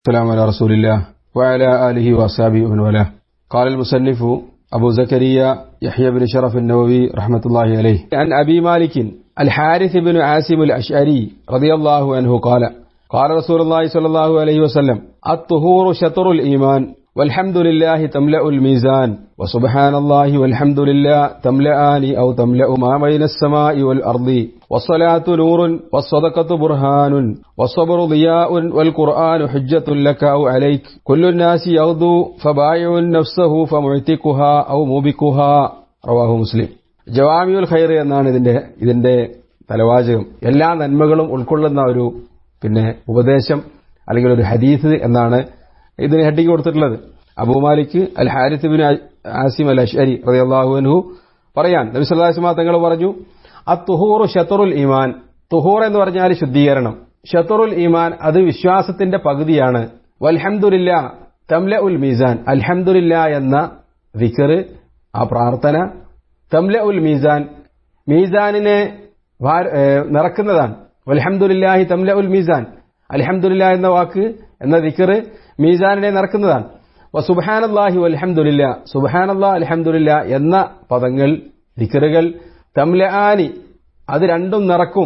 السلام على رسول الله وعلى آله وأصحابه ومن والاه قال المصنف أبو زكريا يحيى بن شرف النووي رحمة الله عليه عن أبي مالك الحارث بن عاصم الأشعري رضي الله عنه قال قال رسول الله صلى الله عليه وسلم الطهور شطر الإيمان والحمد لله تملأ الميزان وسبحان الله والحمد لله تملأان أو تملأ ما بين السماء والأرض والصلاة نور والصدقة برهان والصبر ضياء والقرآن حجة لك أو عليك كل الناس يغدو فبايع نفسه فمعتقها أو موبكها റവാഹു മുസ്ലിം ജവാമിയുൽ ഖൈർ എന്നാണ് ഇതിന്റെ ഇതിന്റെ തലവാചകം എല്ലാ നന്മകളും ഉൾക്കൊള്ളുന്ന ഒരു പിന്നെ ഉപദേശം അല്ലെങ്കിൽ ഒരു ഹദീസ് എന്നാണ് ഇതിന് ഹെഡിങ് കൊടുത്തിട്ടുള്ളത് Abu Malik al Harith bin Asim al Ashari റളിയല്ലാഹു അൻഹു പറയാൻ നബി സല്ലല്ലാഹു അലൈഹി വസല്ലം തങ്ങൾ പറഞ്ഞു അത്തുഹൂറു ഷത്തറുൽ ഈമാൻ തുഹൂർ എന്ന് പറഞ്ഞാൽ ശുദ്ധീകരണം ഷത്തറുൽ ഈമാൻ അത് വിശ്വാസത്തിന്റെ പകുതിയാണ് വൽഹംദുലില്ല തംല ഉൽ മീസാൻ അൽഹംദുലില്ല എന്ന വിക്കറ് ആ പ്രാർത്ഥന തംല ഉൽ മീസാൻ മീസാനിനെ നിറക്കുന്നതാണ് വൽഹംദുലില്ലാഹി തംല ഉൽ മീസാൻ അൽഹംദുലില്ല എന്ന വാക്ക് എന്ന ദിക്കറ് മീസാനിനെ നിറക്കുന്നതാണ് സുബാനല്ലാഹി വൽഹംദുലില്ല സുബാനല്ലാ അൽഹംദുലില്ല എന്ന പദങ്ങൾ ദിക്കറുകൾ തംല ആനി അത് രണ്ടും നിറക്കും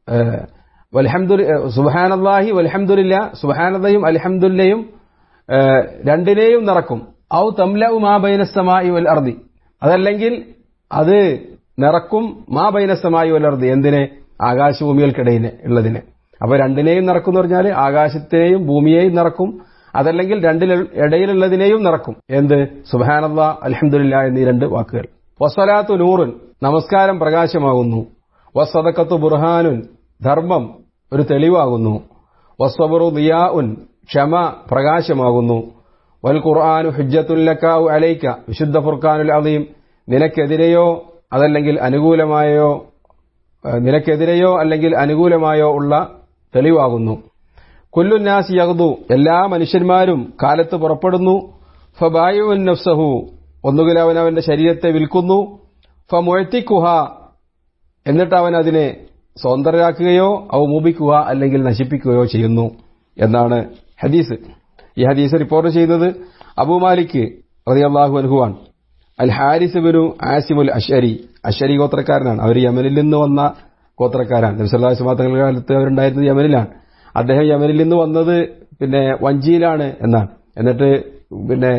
വൽഹംദു സുബാനല്ലാഹി വൽഹംദുലില്ല സുബാനല്ലയും അൽഹംദുല്ലയും രണ്ടിനെയും നിറക്കും ഔ തംലഉ മാ ബൈനസ്സമായി വൽ അർദി അതല്ലെങ്കിൽ അത് നിറക്കും മാ ബൈനസ്സമായി വൽ അർദി എന്തിനെ ആകാശഭൂമികൾക്കിടയിൽ ഉള്ളതിനെ അപ്പൊ രണ്ടിനെയും നിറക്കും എന്ന് പറഞ്ഞാൽ ആകാശത്തിനെയും ഭൂമിയെയും നിറക്കും അതല്ലെങ്കിൽ രണ്ടിൽ ഇടയിലുള്ളതിനെയും നിറക്കും എന്ത് സുബാനല്ല അലഹമില്ല എന്നീ രണ്ട് വാക്കുകൾ വസ്വലാത്തു നൂറുൻ നമസ്കാരം പ്രകാശമാകുന്നു വസ്വതക്കത്തു ബുർഹാനുൻ ധർമ്മം ഒരു തെളിവാകുന്നു വസ്വബറു ദിയാഉൻ ക്ഷമ പ്രകാശമാകുന്നു വൽ ഖുർആാനു ഹുജ്ജത്തുല്ലക്കാവു അലൈക്ക വിശുദ്ധ ഫുർഖാനുൽ അലീം നിനക്കെതിരെയോ അതല്ലെങ്കിൽ അനുകൂലമായോ നിനക്കെതിരെയോ അല്ലെങ്കിൽ അനുകൂലമായോ ഉള്ള തെളിവാകുന്നു കുല്ലുന്നാസ് യഗ്ദു എല്ലാ മനുഷ്യന്മാരും കാലത്ത് പുറപ്പെടുന്നു ഫബായുൻ നഫ്സഹു ഒന്നുകിൽ അവൻ അവന്റെ ശരീരത്തെ വിൽക്കുന്നു ഫമൊഴത്തിക്കുഹ എന്നിട്ട് അവൻ അതിനെ സ്വതന്ത്രരാക്കുകയോ അവ മൂപിക്കുക അല്ലെങ്കിൽ നശിപ്പിക്കുകയോ ചെയ്യുന്നു എന്നാണ് ഹദീസ് ഈ ഹദീസ് റിപ്പോർട്ട് ചെയ്യുന്നത് അബുമാലിക്ക് റതിയല്ലാഹു അൻഹുവാൻ അൽ ഹാരിസ് ബിനു ആസിമുൽ അഷരി അഷരി ഗോത്രക്കാരനാണ് അവർ യമനിൽ നിന്ന് വന്ന ഗോത്രക്കാരാണ് നബ്സല്ലാസ് മാതങ്ങളുടെ കാലത്ത് അവരുണ്ടായിരുന്നത് യമനിലാണ് അദ്ദേഹം യമനിൽ നിന്ന് വന്നത് പിന്നെ വഞ്ചിയിലാണ് എന്നാണ് എന്നിട്ട് പിന്നെ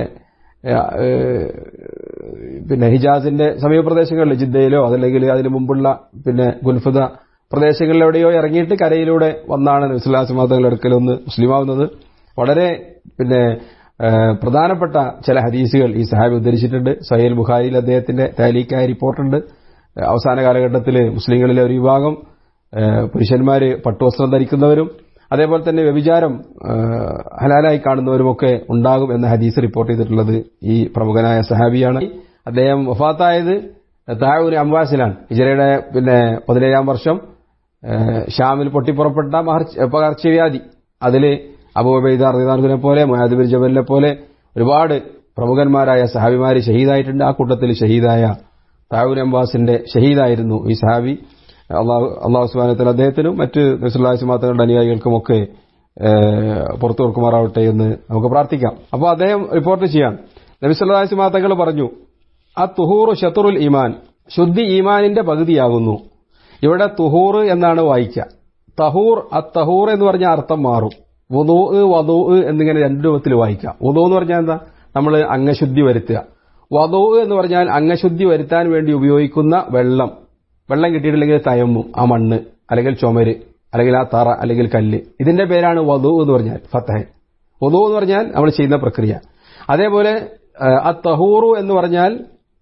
പിന്നെ ഹിജാസിന്റെ സമീപപ്രദേശങ്ങളിൽ ജിദ്ദയിലോ അതല്ലെങ്കിൽ അതിന് മുമ്പുള്ള പിന്നെ ഗുൽഫുദ പ്രദേശങ്ങളിലെവിടെയോ ഇറങ്ങിയിട്ട് കരയിലൂടെ വന്നാണ് നബ്സല്ലാസ് മാതകളുടെ അടുക്കൽ ഒന്ന് മുസ്ലിമാവുന്നത് വളരെ പിന്നെ പ്രധാനപ്പെട്ട ചില ഹദീസുകൾ ഈ സഹാബി ഉദ്ധരിച്ചിട്ടുണ്ട് സഹേൽ ബുഖാരിയിൽ അദ്ദേഹത്തിന്റെ താലീക്കായ റിപ്പോർട്ടുണ്ട് അവസാന കാലഘട്ടത്തിൽ മുസ്ലിങ്ങളിലെ ഒരു വിഭാഗം പുരുഷന്മാര് പട്ടുവസ്ത്രം ധരിക്കുന്നവരും അതേപോലെ തന്നെ വ്യഭിചാരം ഹലാലായി കാണുന്നവരുമൊക്കെ ഉണ്ടാകും എന്ന ഹദീസ് റിപ്പോർട്ട് ചെയ്തിട്ടുള്ളത് ഈ പ്രമുഖനായ സഹാബിയാണ് അദ്ദേഹം വഫാത്തായത് താഴൂര് അംവാസിലാണ് ഹിജറയുടെ പിന്നെ പതിനേഴാം വർഷം ഷാമിൽ പൊട്ടിപ്പുറപ്പെട്ട പകർച്ചവ്യാധി അതില് അബൂബൈദ അറിയാനെ പോലെ മുയാദിബിൻ ജബലിനെ പോലെ ഒരുപാട് പ്രമുഖന്മാരായ സഹാബിമാര് ഷഹീദായിട്ടുണ്ട് ആ കൂട്ടത്തിൽ ഷഹീദായ താവൂർ അംബാസിന്റെ ഷഹീദായിരുന്നു ഈ സഹാബി അള്ളാഹു അള്ളാഹു സുബാനത്തിൽ അദ്ദേഹത്തിനും മറ്റ് നസുല്ലാസ് മാത്തങ്ങളുടെ അനുയായികൾക്കുമൊക്കെ പുറത്തു കൊടുക്കുമാറാവട്ടെ എന്ന് നമുക്ക് പ്രാർത്ഥിക്കാം അപ്പോൾ അദ്ദേഹം റിപ്പോർട്ട് ചെയ്യാം നബിസ്വല്ലാസ് മാത്തങ്ങൾ പറഞ്ഞു ആ തുഹൂറു ഷത്തുറുൽ ഈമാൻ ശുദ്ധി ഈമാനിന്റെ പകുതിയാകുന്നു ഇവിടെ തുഹൂർ എന്നാണ് വായിക്കുക തഹൂർ ആ തഹൂർ എന്ന് പറഞ്ഞ അർത്ഥം മാറും വധു വധു എന്നിങ്ങനെ രണ്ട് രൂപത്തിൽ വായിക്കാം വധു എന്ന് പറഞ്ഞാൽ എന്താ നമ്മൾ അംഗശുദ്ധി വരുത്തുക വധു എന്ന് പറഞ്ഞാൽ അംഗശുദ്ധി വരുത്താൻ വേണ്ടി ഉപയോഗിക്കുന്ന വെള്ളം വെള്ളം കിട്ടിയിട്ടില്ലെങ്കിൽ തയമ്മും ആ മണ്ണ് അല്ലെങ്കിൽ ചുമര് അല്ലെങ്കിൽ ആ തറ അല്ലെങ്കിൽ കല്ല് ഇതിന്റെ പേരാണ് വധു എന്ന് പറഞ്ഞാൽ ഫത്തഹൻ വധു എന്ന് പറഞ്ഞാൽ നമ്മൾ ചെയ്യുന്ന പ്രക്രിയ അതേപോലെ ആ തഹൂറു എന്ന് പറഞ്ഞാൽ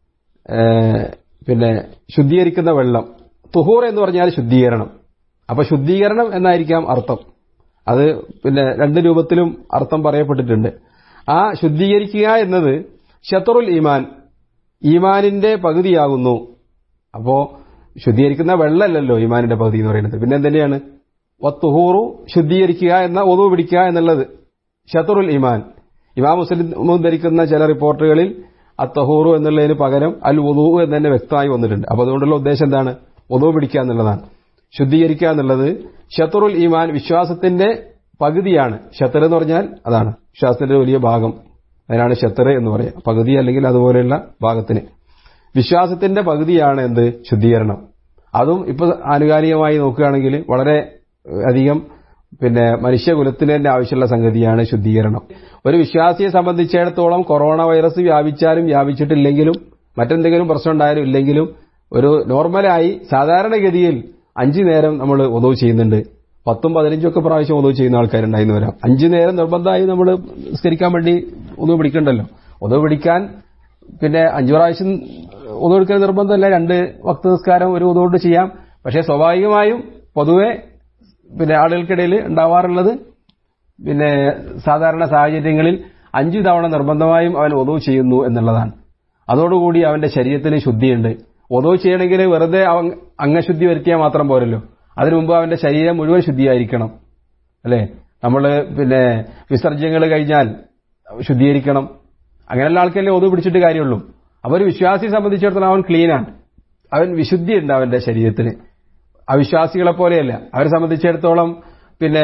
പിന്നെ ശുദ്ധീകരിക്കുന്ന വെള്ളം തുഹൂർ എന്ന് പറഞ്ഞാൽ ശുദ്ധീകരണം അപ്പൊ ശുദ്ധീകരണം എന്നായിരിക്കാം അർത്ഥം അത് പിന്നെ രണ്ട് രൂപത്തിലും അർത്ഥം പറയപ്പെട്ടിട്ടുണ്ട് ആ ശുദ്ധീകരിക്കുക എന്നത് ഷത്തറുൽ ഈമാൻ ഈമാനിന്റെ പകുതിയാകുന്നു അപ്പോ ശുദ്ധീകരിക്കുന്ന വെള്ളമല്ലല്ലോ ഈമാനിന്റെ പകുതി എന്ന് പറയുന്നത് പിന്നെ എന്തിനാണ് വത്തുഹൂറു ശുദ്ധീകരിക്കുക എന്ന ഒതു പിടിക്കുക എന്നുള്ളത് ഷത്തറുൽ ഈമാൻ ഇമാം മുസ്ലിം ധരിക്കുന്ന ചില റിപ്പോർട്ടുകളിൽ അത്തഹൂറു എന്നുള്ളതിന് പകരം അൽ ഒതു എന്ന് തന്നെ വ്യക്തമായി വന്നിട്ടുണ്ട് അപ്പൊ അതുകൊണ്ടുള്ള ഉദ്ദേശം എന്താണ് ഒതു പിടിക്കുക എന്നുള്ളതാണ് ശുദ്ധീകരിക്കുക എന്നുള്ളത് ഷത്തറുൽ ഈമാൻ വിശ്വാസത്തിന്റെ പകുതിയാണ് ഷത്തർ എന്ന് പറഞ്ഞാൽ അതാണ് വിശ്വാസത്തിന്റെ ഒരു വലിയ ഭാഗം അതിനാണ് ഷത്തർ എന്ന് പറയുക പകുതി അല്ലെങ്കിൽ അതുപോലെയുള്ള ഭാഗത്തിന് വിശ്വാസത്തിന്റെ പകുതിയാണ് എന്ത് ശുദ്ധീകരണം അതും ഇപ്പൊ ആനുകാലികമായി നോക്കുകയാണെങ്കിൽ വളരെ അധികം പിന്നെ മനുഷ്യകുലത്തിന് തന്നെ ആവശ്യമുള്ള സംഗതിയാണ് ശുദ്ധീകരണം ഒരു വിശ്വാസിയെ സംബന്ധിച്ചിടത്തോളം കൊറോണ വൈറസ് വ്യാപിച്ചാലും വ്യാപിച്ചിട്ടില്ലെങ്കിലും മറ്റെന്തെങ്കിലും പ്രശ്നം ഉണ്ടായാലും ഇല്ലെങ്കിലും ഒരു നോർമലായി സാധാരണഗതിയിൽ അഞ്ചു നേരം നമ്മൾ ഒതവ് ചെയ്യുന്നുണ്ട് പത്തും പതിനഞ്ചും ഒക്കെ പ്രാവശ്യം ഒതവ് ചെയ്യുന്ന ആൾക്കാരുണ്ടായിരുന്നു വരാം അഞ്ചു നേരം നിർബന്ധമായി നമ്മൾ നിസ്കരിക്കാൻ വേണ്ടി ഒതവ് പിടിക്കണ്ടല്ലോ ഒതവ് പിടിക്കാൻ പിന്നെ അഞ്ചു പ്രാവശ്യം ഒതവ് എടുക്കൽ നിർബന്ധമല്ല രണ്ട് വക്ത നിസ്കാരം ഒരു ഒതുകൊണ്ട് ചെയ്യാം പക്ഷേ സ്വാഭാവികമായും പൊതുവെ പിന്നെ ആളുകൾക്കിടയിൽ ഉണ്ടാവാറുള്ളത് പിന്നെ സാധാരണ സാഹചര്യങ്ങളിൽ അഞ്ചു തവണ നിർബന്ധമായും അവൻ ഒതവ് ചെയ്യുന്നു എന്നുള്ളതാണ് അതോടുകൂടി അവന്റെ ശരീരത്തിന് ശുദ്ധിയുണ്ട് ഒതവ് ചെയ്യണമെങ്കിൽ വെറുതെ അവൻ അംഗശുദ്ധി വരുത്തിയാൽ മാത്രം പോരല്ലോ അതിനു മുമ്പ് അവന്റെ ശരീരം മുഴുവൻ ശുദ്ധിയായിരിക്കണം അല്ലേ നമ്മൾ പിന്നെ വിസർജ്യങ്ങൾ കഴിഞ്ഞാൽ ശുദ്ധീകരിക്കണം അങ്ങനെയുള്ള ആൾക്കല്ലേ ഒതു പിടിച്ചിട്ട് കാര്യമുള്ളൂ അപ്പൊ ഒരു വിശ്വാസിയെ സംബന്ധിച്ചിടത്തോളം അവൻ ക്ലീനാണ് അവൻ വിശുദ്ധിയുണ്ട് അവന്റെ ശരീരത്തിന് അവിശ്വാസികളെ പോലെയല്ല അവരെ സംബന്ധിച്ചിടത്തോളം പിന്നെ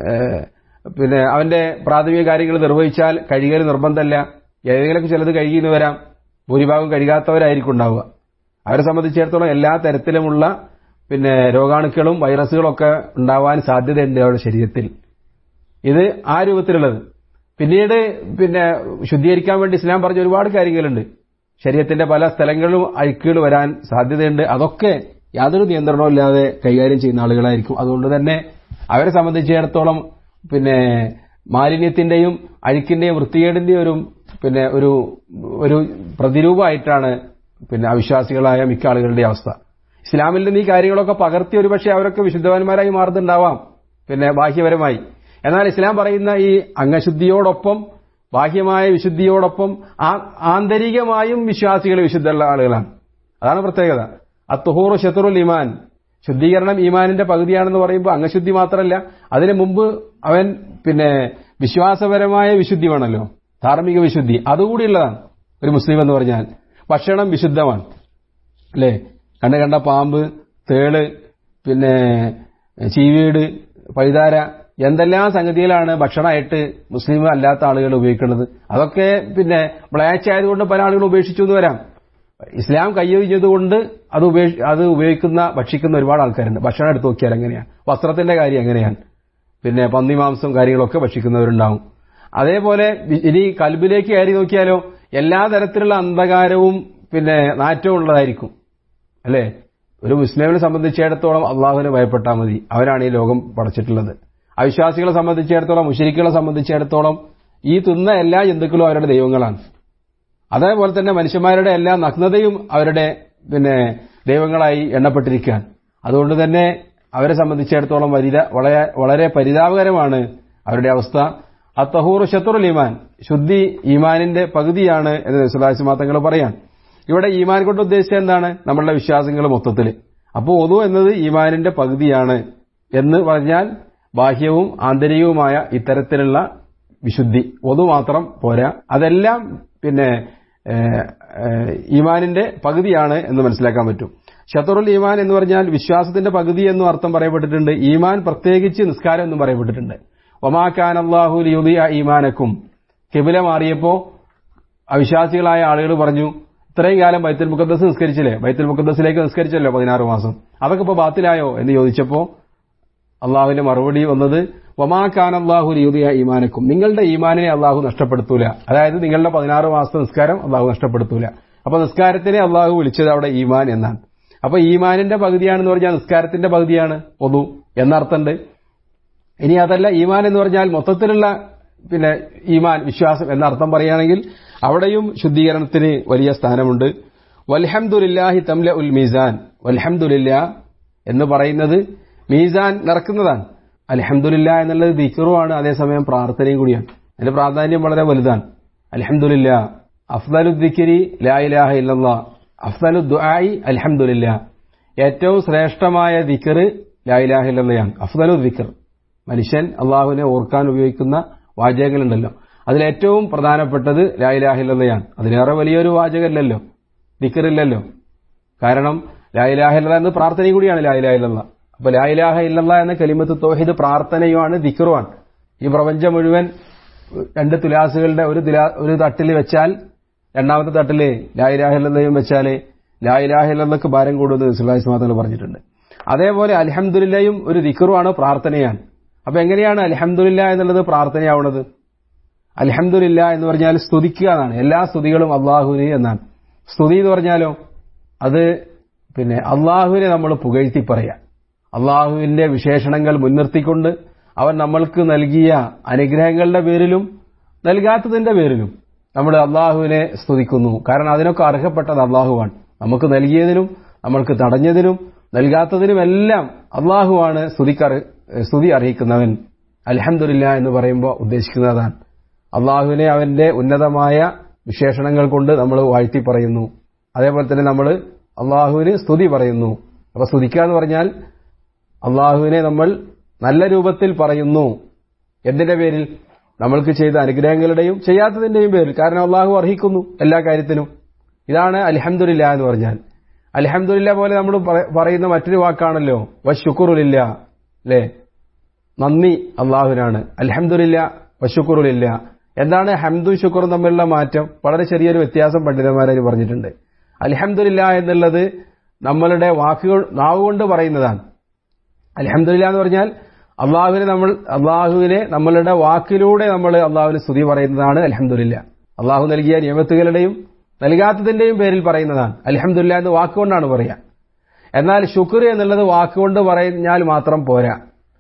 പിന്നെ അവന്റെ പ്രാഥമിക കാര്യങ്ങൾ നിർവഹിച്ചാൽ കഴുകൽ നിർബന്ധമല്ല ഏതെങ്കിലുമൊക്കെ ചിലത് കഴുകിയെന്ന് വരാം ഭൂരിഭാഗം കഴുകാത്തവരായിരിക്കും ഉണ്ടാവുക അവരെ സംബന്ധിച്ചിടത്തോളം എല്ലാ തരത്തിലുമുള്ള പിന്നെ രോഗാണുക്കളും വൈറസുകളും ഒക്കെ ഉണ്ടാവാൻ സാധ്യതയുണ്ട് അവരുടെ ശരീരത്തിൽ ഇത് ആ രൂപത്തിലുള്ളത് പിന്നീട് പിന്നെ ശുദ്ധീകരിക്കാൻ വേണ്ടി ഇസ്ലാം പറഞ്ഞ ഒരുപാട് കാര്യങ്ങളുണ്ട് ശരീരത്തിന്റെ പല സ്ഥലങ്ങളിലും അഴുക്കുകൾ വരാൻ സാധ്യതയുണ്ട് അതൊക്കെ യാതൊരു നിയന്ത്രണവും ഇല്ലാതെ കൈകാര്യം ചെയ്യുന്ന ആളുകളായിരിക്കും അതുകൊണ്ട് തന്നെ അവരെ സംബന്ധിച്ചിടത്തോളം പിന്നെ മാലിന്യത്തിന്റെയും അഴുക്കിന്റെയും വൃത്തികേടിന്റെയും ഒരു പിന്നെ ഒരു ഒരു പ്രതിരൂപമായിട്ടാണ് പിന്നെ അവിശ്വാസികളായ മിക്ക ആളുകളുടെ അവസ്ഥ ഇസ്ലാമിൽ നിന്ന് ഈ കാര്യങ്ങളൊക്കെ പകർത്തി ഒരുപക്ഷെ അവരൊക്കെ വിശുദ്ധവാന്മാരായി മാറുന്നുണ്ടാവാം പിന്നെ ബാഹ്യപരമായി എന്നാൽ ഇസ്ലാം പറയുന്ന ഈ അംഗശുദ്ധിയോടൊപ്പം ബാഹ്യമായ വിശുദ്ധിയോടൊപ്പം ആന്തരികമായും വിശ്വാസികൾ വിശുദ്ധമുള്ള ആളുകളാണ് അതാണ് പ്രത്യേകത അത്തുഹൂർ ഷത്തുറുൽ ഇമാൻ ശുദ്ധീകരണം ഈമാനിന്റെ പകുതിയാണെന്ന് പറയുമ്പോൾ അംഗശുദ്ധി മാത്രമല്ല അതിനു മുമ്പ് അവൻ പിന്നെ വിശ്വാസപരമായ വിശുദ്ധി വേണമല്ലോ ധാർമ്മിക വിശുദ്ധി അതുകൂടിയുള്ളതാണ് ഒരു മുസ്ലിം എന്ന് പറഞ്ഞാൽ ഭക്ഷണം വിശുദ്ധമാണ് അല്ലേ കണ്ട കണ്ട പാമ്പ് തേള് പിന്നെ ചീവീട് പഴുതാര എന്തെല്ലാം സംഗതികളാണ് ഭക്ഷണമായിട്ട് മുസ്ലിം അല്ലാത്ത ആളുകൾ ഉപയോഗിക്കുന്നത് അതൊക്കെ പിന്നെ മ്ലേച്ഛ ആയതുകൊണ്ട് പല ആളുകൾ ഉപേക്ഷിച്ചു എന്ന് വരാം ഇസ്ലാം കയ്യൊഴിഞ്ഞതുകൊണ്ട് അത് ഉപേക്ഷ അത് ഉപയോഗിക്കുന്ന ഭക്ഷിക്കുന്ന ഒരുപാട് ആൾക്കാരുണ്ട് ഭക്ഷണം എടുത്ത് നോക്കിയാൽ എങ്ങനെയാണ് വസ്ത്രത്തിന്റെ കാര്യം എങ്ങനെയാണ് പിന്നെ പന്നിമാംസം കാര്യങ്ങളൊക്കെ ഭക്ഷിക്കുന്നവരുണ്ടാവും അതേപോലെ ഇനി കൽബിലേക്ക് കയറി നോക്കിയാലോ എല്ലാ തരത്തിലുള്ള അന്ധകാരവും പിന്നെ നാറ്റവും ഉള്ളതായിരിക്കും അല്ലേ ഒരു മുസ്ലിമിനെ സംബന്ധിച്ചിടത്തോളം അള്ളാഹുവിനെ ഭയപ്പെട്ടാൽ മതി അവരാണ് ഈ ലോകം പടച്ചിട്ടുള്ളത് അവിശ്വാസികളെ സംബന്ധിച്ചിടത്തോളം മുഷരിക്കുകളെ സംബന്ധിച്ചിടത്തോളം ഈ തിന്ന എല്ലാ ജന്തുക്കളും അവരുടെ ദൈവങ്ങളാണ് അതേപോലെ തന്നെ മനുഷ്യന്മാരുടെ എല്ലാ നഗ്നതയും അവരുടെ പിന്നെ ദൈവങ്ങളായി എണ്ണപ്പെട്ടിരിക്കുകയാണ് അതുകൊണ്ട് തന്നെ അവരെ സംബന്ധിച്ചിടത്തോളം വലിയ വളരെ വളരെ പരിതാപകരമാണ് അവരുടെ അവസ്ഥ അത്തഹൂർ ഷത്തുറുൽ ഈമാൻ ശുദ്ധി ഈമാനിന്റെ പകുതിയാണ് എന്ന് സുലാസിമാ തങ്ങൾ പറയാൻ ഇവിടെ ഈമാൻ കൊണ്ട് ഉദ്ദേശിച്ചത് എന്താണ് നമ്മളുടെ വിശ്വാസങ്ങൾ മൊത്തത്തിൽ അപ്പോൾ ഒതു എന്നത് ഈമാനിന്റെ പകുതിയാണ് എന്ന് പറഞ്ഞാൽ ബാഹ്യവും ആന്തരികവുമായ ഇത്തരത്തിലുള്ള വിശുദ്ധി ഒതു മാത്രം പോരാ അതെല്ലാം പിന്നെ ഈമാനിന്റെ പകുതിയാണ് എന്ന് മനസ്സിലാക്കാൻ പറ്റും ഷത്തറുൽ ഈമാൻ എന്ന് പറഞ്ഞാൽ വിശ്വാസത്തിന്റെ പകുതി എന്നും അർത്ഥം പറയപ്പെട്ടിട്ടുണ്ട് ഈമാൻ പ്രത്യേകിച്ച് നിസ്കാരം എന്നും പറയപ്പെട്ടിട്ടുണ്ട് ഒമാക്കാൻ അള്ളാഹു ലിയുദിയ ഈമാനക്കും കിബില മാറിയപ്പോ അവിശ്വാസികളായ ആളുകൾ പറഞ്ഞു ഇത്രയും കാലം ബൈത്തുൽ മുഖദ്ദസ് നിസ്കരിച്ചില്ലേ ബൈത്തുൽ മുഖദ്ദസിലേക്ക് നിസ്കരിച്ചല്ലോ പതിനാറ് മാസം അതൊക്കെ ഇപ്പൊ ബാത്തിലായോ എന്ന് ചോദിച്ചപ്പോ അള്ളാഹുവിന്റെ മറുപടി വന്നത് വമാക്കാൻ അള്ളാഹു ലിയുദിയ ഈമാനക്കും നിങ്ങളുടെ ഈമാനിനെ അള്ളാഹു നഷ്ടപ്പെടുത്തൂല അതായത് നിങ്ങളുടെ പതിനാറ് മാസത്തെ നിസ്കാരം അള്ളാഹു നഷ്ടപ്പെടുത്തൂല അപ്പൊ നിസ്കാരത്തിനെ അള്ളാഹു വിളിച്ചത് അവിടെ ഈമാൻ എന്നാണ് അപ്പൊ ഈമാനിന്റെ പകുതിയാണെന്ന് പറഞ്ഞാൽ നിസ്കാരത്തിന്റെ പകുതിയാണ് ഒതു എന്നർത്ഥമുണ്ട് ഇനി അതല്ല ഈമാൻ എന്ന് പറഞ്ഞാൽ മൊത്തത്തിലുള്ള പിന്നെ ഈമാൻ വിശ്വാസം എന്ന അർത്ഥം പറയുകയാണെങ്കിൽ അവിടെയും ശുദ്ധീകരണത്തിന് വലിയ സ്ഥാനമുണ്ട് വൽഹംദുലില്ലാഹി തംല ഉൽ മീസാൻ വൽഹംദുലില്ല എന്ന് പറയുന്നത് മീസാൻ നിറക്കുന്നതാണ് അലഹമുല്ല എന്നുള്ളത് ദിക്കറുമാണ് അതേസമയം പ്രാർത്ഥനയും കൂടിയാണ് അതിന്റെ പ്രാധാന്യം വളരെ വലുതാണ് അലഹമുല്ല അഫ്ദലു ദിക്കരി ലാ ഇലാഹ ഇല്ലല്ലാ അഫ്ദലു ദുആയി അൽഹംദുലില്ല ഏറ്റവും ശ്രേഷ്ഠമായ ദിക്കർ ലാ ഇലാഹ ഇല്ലല്ലയാണ് അഫ്ദലു ദിക്കർ മനുഷ്യൻ അള്ളാഹുവിനെ ഓർക്കാൻ ഉപയോഗിക്കുന്ന വാചകങ്ങളുണ്ടല്ലോ അതിലേറ്റവും പ്രധാനപ്പെട്ടത് ലാ ഇലാഹ ഇല്ലല്ലയാണ് അതിലേറെ വലിയൊരു വാചകമല്ലല്ലോ ദിക്കറില്ലല്ലോ കാരണം ലാ ഇലാഹ ഇല്ലല്ല എന്ന് പ്രാർത്ഥനയും കൂടിയാണ് ലാ ഇലാഹ ഇല്ലല്ല അപ്പൊ ലാ ഇലാഹ ഇല്ലല്ല എന്ന കലിമത്ത് തോഹിദ് പ്രാർത്ഥനയുമാണ് ദിക്കറുമാണ് ഈ പ്രപഞ്ചം മുഴുവൻ രണ്ട് തുലാസുകളുടെ ഒരു തുലാ ഒരു തട്ടിൽ വെച്ചാൽ രണ്ടാമത്തെ തട്ടില് ലായിലാഹില്ലെന്നയും വെച്ചാൽ ലായിലാഹില്ലെന്നൊക്കെ ഭാരം കൂടുമെന്ന് സുല്ലാസ്മാതകൾ പറഞ്ഞിട്ടുണ്ട് അതേപോലെ അലഹമുല്ലയും ഒരു ദിക്കറുമാണ് പ്രാർത്ഥനയാണ് അപ്പൊ എങ്ങനെയാണ് അലഹമുല്ല എന്നുള്ളത് പ്രാർത്ഥനയാവുന്നത് അലഹമുല്ല എന്ന് പറഞ്ഞാൽ സ്തുതിക്കുക എന്നാണ് എല്ലാ സ്തുതികളും അള്ളാഹുവിന് എന്നാണ് സ്തുതി എന്ന് പറഞ്ഞാലോ അത് പിന്നെ അള്ളാഹുവിനെ നമ്മൾ പുകഴ്ത്തി പറയാം അള്ളാഹുവിന്റെ വിശേഷണങ്ങൾ മുൻനിർത്തിക്കൊണ്ട് അവൻ നമ്മൾക്ക് നൽകിയ അനുഗ്രഹങ്ങളുടെ പേരിലും നൽകാത്തതിന്റെ പേരിലും നമ്മൾ അള്ളാഹുവിനെ സ്തുതിക്കുന്നു കാരണം അതിനൊക്കെ അർഹപ്പെട്ടത് അള്ളാഹുവാണ് നമുക്ക് നൽകിയതിനും നമ്മൾക്ക് തടഞ്ഞതിനും നൽകാത്തതിനുമെല്ലാം അള്ളാഹുവാണ് സ്തുതിക്കർ സ്തുതി അർഹിക്കുന്നവൻ അലഹമില്ല എന്ന് പറയുമ്പോൾ ഉദ്ദേശിക്കുന്നതാണ് അള്ളാഹുവിനെ അവന്റെ ഉന്നതമായ വിശേഷണങ്ങൾ കൊണ്ട് നമ്മൾ വാഴ്ത്തി പറയുന്നു അതേപോലെ തന്നെ നമ്മൾ അള്ളാഹുവിന് സ്തുതി പറയുന്നു അപ്പൊ സ്തുതിക്കുക എന്ന് പറഞ്ഞാൽ അള്ളാഹുവിനെ നമ്മൾ നല്ല രൂപത്തിൽ പറയുന്നു എന്തിന്റെ പേരിൽ നമ്മൾക്ക് ചെയ്ത അനുഗ്രഹങ്ങളുടെയും ചെയ്യാത്തതിന്റെയും പേരിൽ കാരണം അള്ളാഹു അർഹിക്കുന്നു എല്ലാ കാര്യത്തിനും ഇതാണ് അലഹമുല്ല എന്ന് പറഞ്ഞാൽ അലഹമുല്ല പോലെ നമ്മൾ പറയുന്ന മറ്റൊരു വാക്കാണല്ലോ വശുക്കുറുലില്ല അല്ലേ നന്ദി അള്ളാഹുവിനാണ് അലഹമുല്ല വശുക്കുറുലില്ല എന്താണ് ഹംദും ശുക്റും തമ്മിലുള്ള മാറ്റം വളരെ ചെറിയൊരു വ്യത്യാസം പണ്ഡിതന്മാരെ പറഞ്ഞിട്ടുണ്ട് അലഹമുല്ല എന്നുള്ളത് നമ്മളുടെ വാക്കുകൾ നാവുകൊണ്ട് പറയുന്നതാണ് അലഹമുല്ല എന്ന് പറഞ്ഞാൽ അള്ളാഹുവിനെ നമ്മൾ അള്ളാഹുവിനെ നമ്മളുടെ വാക്കിലൂടെ നമ്മൾ അള്ളാഹുവിന് സ്തുതി പറയുന്നതാണ് അലഹമുല്ല അള്ളാഹു നൽകിയ നിയമത്തുകളുടെയും നൽകാത്തതിന്റെയും പേരിൽ പറയുന്നതാണ് അലഹമുല്ല എന്ന് വാക്കുകൊണ്ടാണ് പറയാ എന്നാൽ ശുക്ർ എന്നുള്ളത് വാക്കുകൊണ്ട് പറഞ്ഞാൽ മാത്രം പോരാ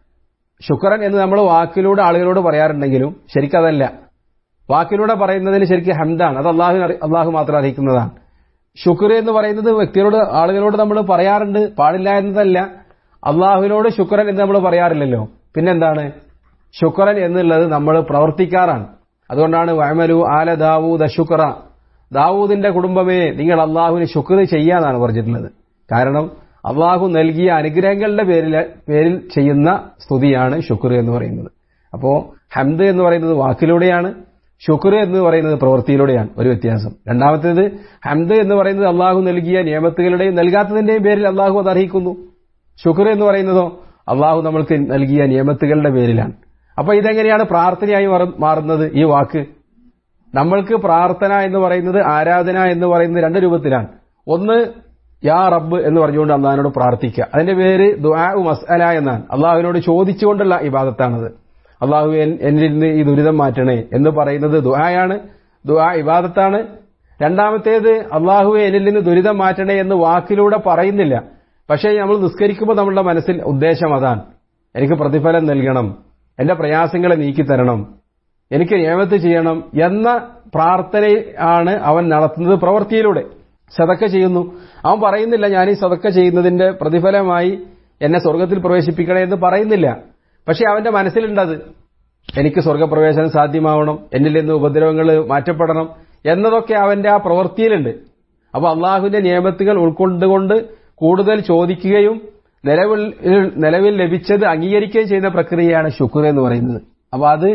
ശുക്രൻ എന്ന് നമ്മൾ വാക്കിലൂടെ ആളുകളോട് പറയാറുണ്ടെങ്കിലും ശരിക്കതല്ല വാക്കിലൂടെ പറയുന്നതിന് ശരിക്കും ഹംദാണ് അത് അള്ളാഹു അള്ളാഹു മാത്രം അറിയിക്കുന്നതാണ് ശുക്ർ എന്ന് പറയുന്നത് വ്യക്തികളോട് ആളുകളോട് നമ്മൾ പറയാറുണ്ട് പാടില്ല എന്നതല്ല അള്ളാഹുവിനോട് ശുക്രൻ എന്ന് നമ്മൾ പറയാറില്ലല്ലോ പിന്നെന്താണ് ശുക്രൻ എന്നുള്ളത് നമ്മൾ പ്രവർത്തിക്കാറാണ് അതുകൊണ്ടാണ് വയമലു ആല ദാവൂദ് ശുക്ര ദാവൂദിന്റെ കുടുംബമേ നിങ്ങൾ അള്ളാഹുവിന് ശുക്ർ ചെയ്യാന്നാണ് പറഞ്ഞിട്ടുള്ളത് കാരണം അള്ളാഹു നൽകിയ അനുഗ്രഹങ്ങളുടെ പേരിൽ പേരിൽ ചെയ്യുന്ന സ്തുതിയാണ് ശുക്ർ എന്ന് പറയുന്നത് അപ്പോ ഹംദ് എന്ന് പറയുന്നത് വാക്കിലൂടെയാണ് ശുക്ർ എന്ന് പറയുന്നത് പ്രവൃത്തിയിലൂടെയാണ് ഒരു വ്യത്യാസം രണ്ടാമത്തേത് ഹംദ് എന്ന് പറയുന്നത് അള്ളാഹു നൽകിയ നിയമത്തുകളുടെയും നൽകാത്തതിന്റെയും പേരിൽ അള്ളാഹു അത് അർഹിക്കുന്നു ശുക്ർ എന്ന് പറയുന്നതോ അള്ളാഹു നമ്മൾക്ക് നൽകിയ നിയമത്തുകളുടെ പേരിലാണ് അപ്പൊ ഇതെങ്ങനെയാണ് പ്രാർത്ഥനയായി മാറുന്നത് ഈ വാക്ക് നമ്മൾക്ക് പ്രാർത്ഥന എന്ന് പറയുന്നത് ആരാധന എന്ന് പറയുന്നത് രണ്ട് രൂപത്തിലാണ് ഒന്ന് യാ റബ്ബ് എന്ന് പറഞ്ഞുകൊണ്ട് അള്ളാഹിനോട് പ്രാർത്ഥിക്കുക അതിന്റെ പേര് ദുആ മസ്അല എന്നാണ് അള്ളാഹുവിനോട് ചോദിച്ചുകൊണ്ടുള്ള ഇബാദത്താണത് അള്ളാഹു എന്നിൽ നിന്ന് ഈ ദുരിതം മാറ്റണേ എന്ന് പറയുന്നത് ദുആയാണ് ദുആ ഇബാദത്താണ് രണ്ടാമത്തേത് അള്ളാഹുവെ എന്നിൽ നിന്ന് ദുരിതം മാറ്റണേ എന്ന് വാക്കിലൂടെ പറയുന്നില്ല പക്ഷേ നമ്മൾ നിസ്കരിക്കുമ്പോൾ നമ്മളുടെ മനസ്സിൽ ഉദ്ദേശം അതാണ് എനിക്ക് പ്രതിഫലം നൽകണം എന്റെ പ്രയാസങ്ങളെ നീക്കിത്തരണം എനിക്ക് നിയമത്ത് ചെയ്യണം എന്ന പ്രാർത്ഥനയാണ് അവൻ നടത്തുന്നത് പ്രവൃത്തിയിലൂടെ സതക്ക ചെയ്യുന്നു അവൻ പറയുന്നില്ല ഞാൻ ഈ സതക്ക ചെയ്യുന്നതിന്റെ പ്രതിഫലമായി എന്നെ സ്വർഗത്തിൽ പ്രവേശിപ്പിക്കണേ എന്ന് പറയുന്നില്ല പക്ഷെ അവന്റെ മനസ്സിലുണ്ടത് എനിക്ക് സ്വർഗപ്രവേശനം സാധ്യമാവണം എന്നിൽ നിന്ന് ഉപദ്രവങ്ങൾ മാറ്റപ്പെടണം എന്നതൊക്കെ അവന്റെ ആ പ്രവൃത്തിയിലുണ്ട് അപ്പൊ അള്ളാഹുവിന്റെ നിയമത്തുകൾ ഉൾക്കൊണ്ടുകൊണ്ട് കൂടുതൽ ചോദിക്കുകയും നിലവിൽ നിലവിൽ ലഭിച്ചത് അംഗീകരിക്കുകയും ചെയ്യുന്ന പ്രക്രിയയാണ് ശുക്ർ എന്ന് പറയുന്നത് അപ്പൊ അത്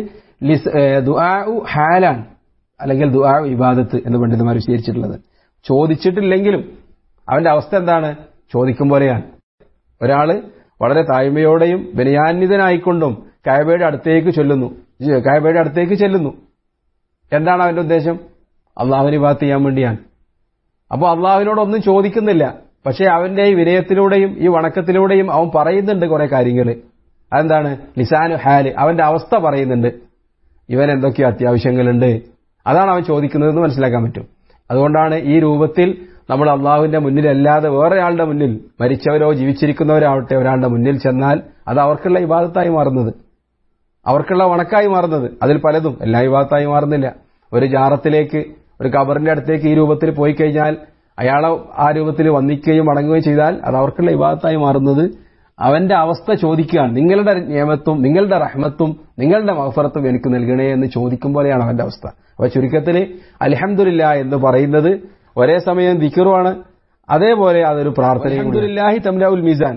ദുആ ഹാലാണ് അല്ലെങ്കിൽ ദുആ ഇബാദത്ത് എന്ന് പണ്ഡിതന്മാർ വിശദീകരിച്ചിട്ടുള്ളത് ചോദിച്ചിട്ടില്ലെങ്കിലും അവന്റെ അവസ്ഥ എന്താണ് ചോദിക്കും പോലെയാണ് ഒരാള് വളരെ താഴ്മയോടെയും ബനിയാന്വിതനായിക്കൊണ്ടും കായബയുടെ അടുത്തേക്ക് ചൊല്ലുന്നു കായബയുടെ അടുത്തേക്ക് ചെല്ലുന്നു എന്താണ് അവന്റെ ഉദ്ദേശം അള്ളാഹുവിന് ബാത്ത് ചെയ്യാൻ വേണ്ടിയാണ് അപ്പോൾ അള്ളാഹുവിനോടൊന്നും ചോദിക്കുന്നില്ല പക്ഷേ അവന്റെ ഈ വിനയത്തിലൂടെയും ഈ വണക്കത്തിലൂടെയും അവൻ പറയുന്നുണ്ട് കുറെ കാര്യങ്ങൾ അതെന്താണ് ലിസാനു ഹാല് അവന്റെ അവസ്ഥ പറയുന്നുണ്ട് ഇവൻ എന്തൊക്കെയോ അത്യാവശ്യങ്ങളുണ്ട് അതാണ് അവൻ ചോദിക്കുന്നതെന്ന് മനസ്സിലാക്കാൻ പറ്റും അതുകൊണ്ടാണ് ഈ രൂപത്തിൽ നമ്മൾ അള്ളാഹുവിന്റെ മുന്നിലല്ലാതെ വേറെ ആളുടെ മുന്നിൽ മരിച്ചവരോ ജീവിച്ചിരിക്കുന്നവരാവട്ടെ ഒരാളുടെ മുന്നിൽ ചെന്നാൽ അത് അവർക്കുള്ള ഇബാദത്തായി മാറുന്നത് അവർക്കുള്ള വണക്കായി മാറുന്നത് അതിൽ പലതും എല്ലാ ഇബാദത്തായി മാറുന്നില്ല ഒരു ജാറത്തിലേക്ക് ഒരു കബറിന്റെ അടുത്തേക്ക് ഈ രൂപത്തിൽ പോയി കഴിഞ്ഞാൽ അയാളെ ആ രൂപത്തിൽ വന്നിക്കുകയും മടങ്ങുകയും ചെയ്താൽ അത് അവർക്കുള്ള ഇബാദത്തായി മാറുന്നത് അവന്റെ അവസ്ഥ ചോദിക്കുകയാണ് നിങ്ങളുടെ നിയമത്തും നിങ്ങളുടെ റഹ്മത്തും നിങ്ങളുടെ മഹഫറത്തും എനിക്ക് നൽകണേ എന്ന് ചോദിക്കും പോലെയാണ് അവന്റെ അവസ്ഥ അപ്പൊ ചുരുക്കത്തിൽ അലഹമില്ല എന്ന് പറയുന്നത് ഒരേ സമയം ദിക്കറുമാണ് അതേപോലെ അതൊരു പ്രാർത്ഥന അലഹമുല്ലാഹി തംലാഉൽ മീസാൻ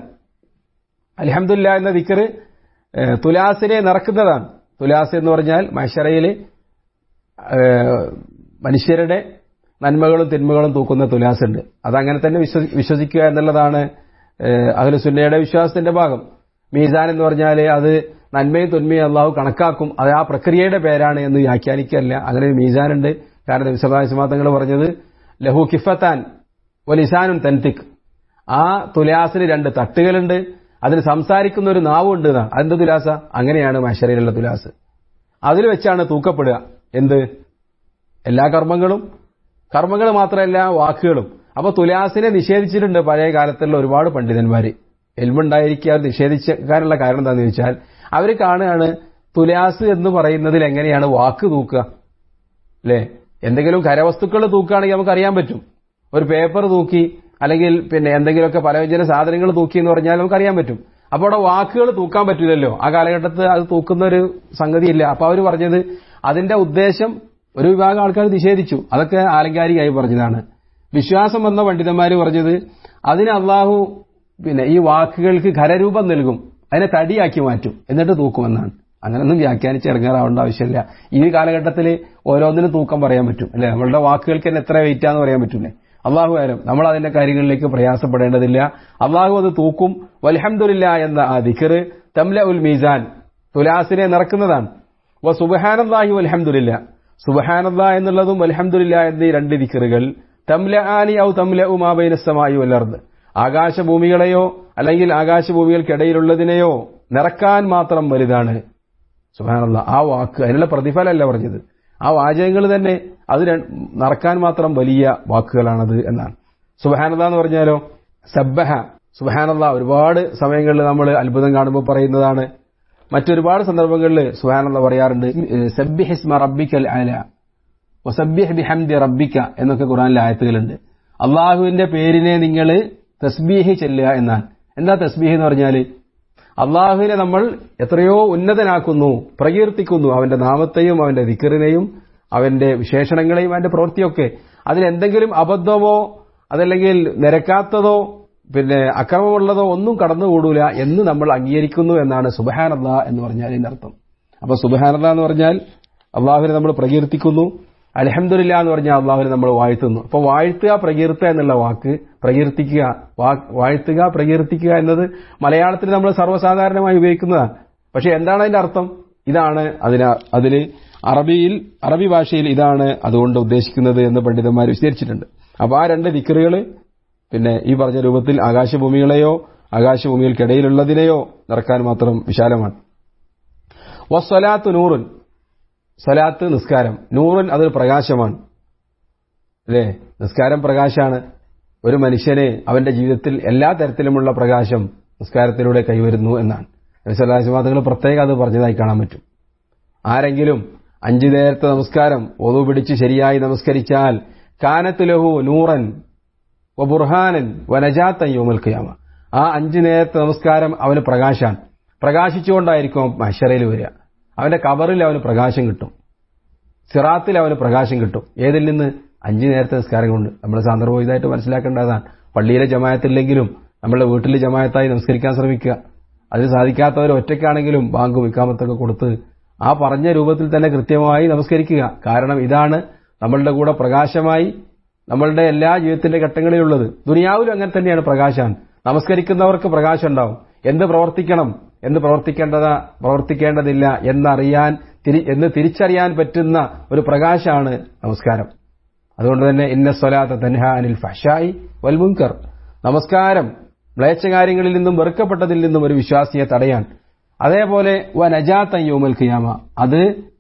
അലഹമുല്ല എന്ന ദിക്കർ തുലാസിനെ നിറക്കുന്നതാണ് തുലാസ് എന്ന് പറഞ്ഞാൽ മഷറയിൽ മനുഷ്യരുടെ നന്മകളും തിന്മകളും തൂക്കുന്ന തുലാസുണ്ട് അതങ്ങനെ തന്നെ വിശ്വസിക്കുക എന്നുള്ളതാണ് അഖിലുസുന്നയുടെ വിശ്വാസത്തിന്റെ ഭാഗം മീസാൻ എന്ന് പറഞ്ഞാൽ അത് നന്മയും തൊന്മയും അള്ളാഹു കണക്കാക്കും അത് ആ പ്രക്രിയയുടെ പേരാണ് എന്ന് വ്യാഖ്യാനിക്കല്ല അങ്ങനെ ഒരു മീസാനുണ്ട് കാരണം വിശ്വാസമാതങ്ങൾ പറഞ്ഞത് ലഹു കിഫത്താൻ വലിസാനുൻ തൻതിക് ആ തുലാസിന് രണ്ട് തട്ടുകളുണ്ട് അതിന് സംസാരിക്കുന്ന ഒരു നാവുണ്ട് എന്നാണ് അതെന്ത് തുലാസ അങ്ങനെയാണ് മഷരയിലുള്ള തുലാസ് അതിൽ വെച്ചാണ് തൂക്കപ്പെടുക എന്ത് എല്ലാ കർമ്മങ്ങളും കർമ്മങ്ങൾ മാത്രമല്ല വാക്കുകളും അപ്പൊ തുലാസിനെ നിഷേധിച്ചിട്ടുണ്ട് പഴയ കാലത്തുള്ള ഒരുപാട് പണ്ഡിതന്മാര് എൽമുണ്ടായിരിക്കുക അവർ നിഷേധിക്കാനുള്ള കാരണം എന്താണെന്ന് ചോദിച്ചാൽ അവർ കാണുകയാണ് തുലാസ് എന്ന് പറയുന്നതിൽ എങ്ങനെയാണ് വാക്ക് തൂക്കുക അല്ലേ എന്തെങ്കിലും കരവസ്തുക്കൾ തൂക്കുകയാണെങ്കിൽ നമുക്ക് അറിയാൻ പറ്റും ഒരു പേപ്പർ തൂക്കി അല്ലെങ്കിൽ പിന്നെ എന്തെങ്കിലുമൊക്കെ പലവ്യഞ്ജന സാധനങ്ങൾ തൂക്കി എന്ന് പറഞ്ഞാൽ നമുക്ക് അറിയാൻ പറ്റും അപ്പോൾ അവിടെ വാക്കുകൾ തൂക്കാൻ പറ്റില്ലല്ലോ ആ കാലഘട്ടത്തിൽ അത് തൂക്കുന്ന ഒരു സംഗതിയില്ല അപ്പൊ അവർ പറഞ്ഞത് അതിന്റെ ഉദ്ദേശം ഒരു വിഭാഗം ആൾക്കാർ നിഷേധിച്ചു അതൊക്കെ ആലങ്കാരികമായി പറഞ്ഞതാണ് വിശ്വാസം വന്ന പണ്ഡിതന്മാർ പറഞ്ഞത് അതിന് അള്ളാഹു പിന്നെ ഈ വാക്കുകൾക്ക് ഖരരൂപം നൽകും അതിനെ തടിയാക്കി മാറ്റും എന്നിട്ട് തൂക്കുമെന്നാണ് അങ്ങനൊന്നും വ്യാഖ്യാനിച്ച് ഇറങ്ങാറാവേണ്ട ആവശ്യമില്ല ഈ കാലഘട്ടത്തിൽ ഓരോന്നിനും തൂക്കം പറയാൻ പറ്റും അല്ലെ നമ്മളുടെ വാക്കുകൾക്ക് തന്നെ എത്ര വെയിറ്റാന്ന് പറയാൻ പറ്റൂലേ അള്ളാഹു ആരും നമ്മൾ അതിന്റെ കാര്യങ്ങളിലേക്ക് പ്രയാസപ്പെടേണ്ടതില്ല അള്ളാഹു അത് തൂക്കും വൽഹംദുലില്ല എന്ന ആ ദിക്കറ് തംല ഉൽ മീസാൻ തുലാസിനെ നിറക്കുന്നതാണ് വ സുബഹാനല്ലാഹി വൽഹംദുലില്ല സുബഹാനല്ലാ എന്നുള്ളതും വൽഹംദുലില്ല എന്നീ രണ്ട് ദിക്കറുകൾ തംല ആനി ഔ തംല ഉമാബൈനസ്സമായി വല്ലർന്ന് ആകാശഭൂമികളെയോ അല്ലെങ്കിൽ ആകാശഭൂമികൾക്കിടയിലുള്ളതിനെയോ നിറക്കാൻ മാത്രം വലുതാണ് സുബാനുള്ള ആ വാക്ക് അതിനുള്ള പ്രതിഫലമല്ല പറഞ്ഞത് ആ വാചകങ്ങൾ തന്നെ അത് നടക്കാൻ മാത്രം വലിയ വാക്കുകളാണത് എന്നാണ് സുബഹാനത എന്ന് പറഞ്ഞാലോ സബ്ബഹ സുബഹാനല്ല ഒരുപാട് സമയങ്ങളിൽ നമ്മൾ അത്ഭുതം കാണുമ്പോൾ പറയുന്നതാണ് മറ്റൊരുപാട് സന്ദർഭങ്ങളിൽ സുബഹാനല്ല പറയാറുണ്ട് സബ്ബിഹിസ്മ റബ്ബിക്കൽ അല വസബ്ബിഹ് ബിഹംദി റബ്ബിക്ക എന്നൊക്കെ ഖുറാനിലെ ആയത്തുകളുണ്ട് അള്ളാഹുവിന്റെ പേരിനെ നിങ്ങൾ തസ്ബീഹ് ചെല്ലുക എന്നാണ് എന്താ തസ്ബീഹ് എന്ന് പറഞ്ഞാൽ അള്ളാഹുവിനെ നമ്മൾ എത്രയോ ഉന്നതനാക്കുന്നു പ്രകീർത്തിക്കുന്നു അവന്റെ നാമത്തെയും അവന്റെ ദിക്കറിനെയും അവന്റെ വിശേഷണങ്ങളെയും അവന്റെ പ്രവൃത്തിയൊക്കെ അതിലെന്തെങ്കിലും അബദ്ധമോ അതല്ലെങ്കിൽ നിരക്കാത്തതോ പിന്നെ അക്രമമുള്ളതോ ഒന്നും കടന്നുകൂടൂല എന്ന് നമ്മൾ അംഗീകരിക്കുന്നു എന്നാണ് സുബഹാനല്ല എന്ന് പറഞ്ഞാൽ ഇതിന്റെ അർത്ഥം അപ്പൊ സുബഹാനല്ല എന്ന് പറഞ്ഞാൽ അള്ളാഹുവിനെ നമ്മൾ പ്രകീർത്തിക്കുന്നു അലഹമില്ല എന്ന് പറഞ്ഞാൽ അള്ളാഹുവിനെ നമ്മൾ വാഴ്ത്തുന്നു അപ്പൊ വാഴ്ത്തുക പ്രകീർത്തുക എന്നുള്ള വാക്ക് പ്രകീർത്തിക്കുക വാഴ്ത്തുക പ്രകീർത്തിക്കുക എന്നത് മലയാളത്തിൽ നമ്മൾ സർവ്വസാധാരണമായി ഉപയോഗിക്കുന്നതാണ് പക്ഷെ എന്താണ് അതിന്റെ അർത്ഥം ഇതാണ് അതിന് അതിൽ അറബിയിൽ അറബി ഭാഷയിൽ ഇതാണ് അതുകൊണ്ട് ഉദ്ദേശിക്കുന്നത് എന്ന് പണ്ഡിതന്മാർ വിശദീകരിച്ചിട്ടുണ്ട് അപ്പൊ ആ രണ്ട് ദിക്കറുകൾ പിന്നെ ഈ പറഞ്ഞ രൂപത്തിൽ ആകാശഭൂമികളെയോ ആകാശഭൂമികൾക്കിടയിലുള്ളതിനെയോ നിറക്കാൻ മാത്രം വിശാലമാണ് വസ്വലാത്ത് നൂറുൻ സ്വലാത്ത് നിസ്കാരം നൂറുൻ അതൊരു പ്രകാശമാണ് അല്ലേ നിസ്കാരം പ്രകാശമാണ് ഒരു മനുഷ്യനെ അവന്റെ ജീവിതത്തിൽ എല്ലാ തരത്തിലുമുള്ള പ്രകാശം നിസ്കാരത്തിലൂടെ കൈവരുന്നു എന്നാണ് നബിസ്വല്ലാസ്മാതകൾ പ്രത്യേകം അത് പറഞ്ഞതായി കാണാൻ പറ്റും ആരെങ്കിലും അഞ്ചു നേരത്തെ നമസ്കാരം ഒതു പിടിച്ച് ശരിയായി നമസ്കരിച്ചാൽ കാനത്തുലഹു നൂറൻ വ ബുർഹാനൻ വനജാത്തൻ യോമൽ ഖിയാമ ആ അഞ്ചു നേരത്തെ നമസ്കാരം അവന് പ്രകാശാണ് പ്രകാശിച്ചുകൊണ്ടായിരിക്കും മഷറയിൽ വരിക അവന്റെ കവറിൽ അവന് പ്രകാശം കിട്ടും സിറാത്തിൽ അവന് പ്രകാശം കിട്ടും ഏതിൽ നിന്ന് അഞ്ചു നേരത്തെ നിസ്കാരം കൊണ്ട് നമ്മൾ സന്ദർഭം ഇതായിട്ട് മനസ്സിലാക്കേണ്ടതാണ് പള്ളിയിലെ ജമായത്തില്ലെങ്കിലും നമ്മുടെ വീട്ടിലെ ജമായത്തായി നമസ്കരിക്കാൻ ശ്രമിക്കുക അതിന് സാധിക്കാത്തവർ ഒറ്റയ്ക്കാണെങ്കിലും ബാങ്കും ഇക്കാമത്തൊക്കെ കൊടുത്ത് ആ പറഞ്ഞ രൂപത്തിൽ തന്നെ കൃത്യമായി നമസ്കരിക്കുക കാരണം ഇതാണ് നമ്മളുടെ കൂടെ പ്രകാശമായി നമ്മളുടെ എല്ലാ ജീവിതത്തിന്റെ ഘട്ടങ്ങളിലുള്ളത് ദുനിയാവിലും അങ്ങനെ തന്നെയാണ് പ്രകാശം നമസ്കരിക്കുന്നവർക്ക് പ്രകാശം ഉണ്ടാവും എന്ത് പ്രവർത്തിക്കണം എന്ത് പ്രവർത്തിക്കേണ്ടതാ പ്രവർത്തിക്കേണ്ടതില്ല എന്നറിയാൻ എന്ന് തിരിച്ചറിയാൻ പറ്റുന്ന ഒരു പ്രകാശമാണ് നമസ്കാരം അതുകൊണ്ട് തന്നെ ഇന്ന സ്വലാത്ത തൻഹ അനിൽ ഫഷായി വൽമുൻകർ നമസ്കാരം മ്ലേച്ഛകാര്യങ്ങളിൽ നിന്നും വെറുക്കപ്പെട്ടതിൽ നിന്നും ഒരു വിശ്വാസിയെ തടയാൻ അതേപോലെ വ നജാത്ത യോമൽ ഖിയാമ അത്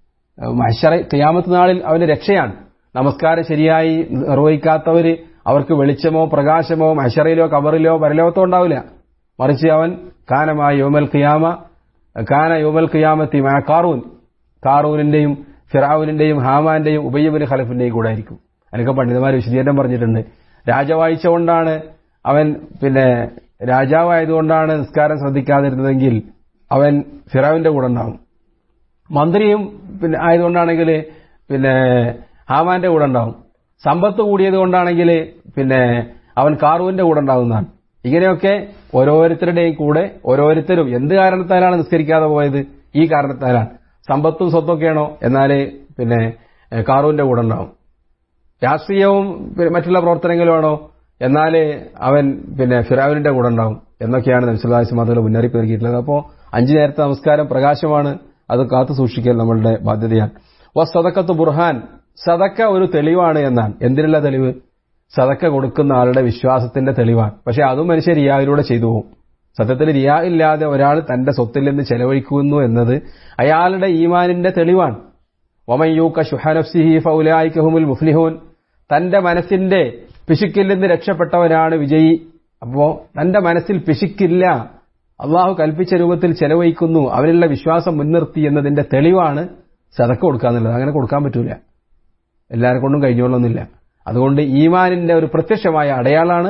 ഖിയാമത്ത് നാളിൽ അവന് രക്ഷയാണ് നമസ്കാരം ശരിയായി നിർവഹിക്കാത്തവര് അവർക്ക് വെളിച്ചമോ പ്രകാശമോ മഷറയിലോ കബറിലോ പരലോകത്തോ ഉണ്ടാവില്ല മറിച്ച് അവൻ കാനമായ യോമൽ ഖിയാമ കാന യോമൽ ഖിയാമത്തി മാ കാറൂൻ കാറൂനിന്റെയും ഫിറാവുനിന്റെയും ഹാമാന്റെയും ഉബയ്യബിന് ഖലഫിന്റെയും കൂടെ ആയിരിക്കും അതിനൊക്കെ പണ്ഡിതന്മാർ വിശദീകരണം പറഞ്ഞിട്ടുണ്ട് രാജവാഴ്ച കൊണ്ടാണ് അവൻ പിന്നെ രാജാവായതുകൊണ്ടാണ് നിസ്കാരം ശ്രദ്ധിക്കാതിരുന്നതെങ്കിൽ അവൻ ഫിറാവിന്റെ കൂടെ ഉണ്ടാവും മന്ത്രിയും പിന്നെ ആയതുകൊണ്ടാണെങ്കിൽ പിന്നെ ഹാമാന്റെ കൂടെ ഉണ്ടാവും സമ്പത്ത് കൂടിയത് കൊണ്ടാണെങ്കിൽ പിന്നെ അവൻ കാറുവിന്റെ കൂടെ ഉണ്ടാവുന്നതാണ് ഇങ്ങനെയൊക്കെ ഓരോരുത്തരുടെയും കൂടെ ഓരോരുത്തരും എന്ത് കാരണത്താലാണ് നിസ്കരിക്കാതെ പോയത് ഈ കാരണത്താലാണ് സമ്പത്തും സ്വത്തൊക്കെയാണോ എന്നാലേ പിന്നെ കാറുവിന്റെ കൂടെ ഉണ്ടാവും രാഷ്ട്രീയവും മറ്റുള്ള പ്രവർത്തനങ്ങളുമാണോ എന്നാലേ അവൻ പിന്നെ ഫിറാവിന്റെ കൂടെ ഉണ്ടാവും എന്നൊക്കെയാണ് നബ്സുല്ലാസ് മതങ്ങൾ മുന്നറിയിപ്പ് നൽകിയിട്ടുള്ളത് അപ്പോൾ അഞ്ചു നേരത്തെ നമസ്കാരം പ്രകാശമാണ് അത് കാത്തു സൂക്ഷിക്കൽ നമ്മളുടെ ബാധ്യതയാണ് വ സദക്കത്ത് ബുർഹാൻ സദക്ക ഒരു തെളിവാണ് എന്നാണ് എന്തിനുള്ള തെളിവ് സദക്ക കൊടുക്കുന്ന ആളുടെ വിശ്വാസത്തിന്റെ തെളിവാണ് പക്ഷെ അതും മനുഷ്യർ റിയായിലൂടെ ചെയ്തു പോകും സത്യത്തിൽ റിയാ ഇല്ലാതെ ഒരാൾ തന്റെ സ്വത്തിൽ നിന്ന് ചെലവഴിക്കുന്നു എന്നത് അയാളുടെ ഈമാനിന്റെ തെളിവാണ് ഒമയ്യൂക്ക ഷുഹനഫ്സിഹി ഫൗലായിക്കഹുമുൽ മുഫ്ലിഹൂൻ തന്റെ മനസ്സിന്റെ പിശുക്കിൽ നിന്ന് രക്ഷപ്പെട്ടവനാണ് വിജയി അപ്പോ തന്റെ മനസ്സിൽ പിശുക്കില്ല അള്ളാഹു കൽപ്പിച്ച രൂപത്തിൽ ചെലവഴിക്കുന്നു അവനുള്ള വിശ്വാസം മുൻനിർത്തി എന്നതിന്റെ തെളിവാണ് സതക്ക കൊടുക്കാന്നുള്ളത് അങ്ങനെ കൊടുക്കാൻ പറ്റൂല എല്ലാവരെ കൊണ്ടും കഴിഞ്ഞോളൊന്നുമില്ല അതുകൊണ്ട് ഈമാനിന്റെ ഒരു പ്രത്യക്ഷമായ അടയാളാണ്